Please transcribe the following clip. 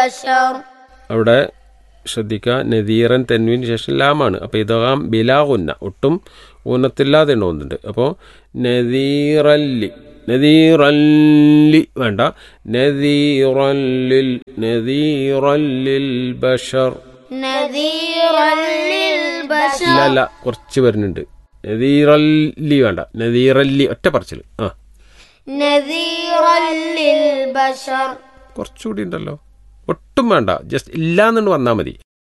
البشر അവിടെ ശ്രദ്ധിക്കുക നദീറൻ തെൻവിന് ശേഷം ലാമാണ് അപ്പോൾ ഇതാം ബിലാ ഉന്ന ഒട്ടും ഊന്നത്തില്ലാതെ എണ്ണുന്നുണ്ട് അപ്പോൾ നദീറല്ലി നദീറല്ലി വേണ്ട നദീറല്ലിൽ നദീറല്ലിൽ ബഷർ نذيرا للبشر ഇല്ല അല്ല കുറച്ച് വരുന്നുണ്ട് നദീറല്ലി വേണ്ട നദീറല്ലി ഒറ്റ പറച്ചിൽ ആ نذيرا للبشر കുറച്ചുകൂടി ഉണ്ടല്ലോ ഒട്ടും വേണ്ട ജസ്റ്റ് ഇല്ല എന്നുകൊണ്ട് വന്നാൽ മതി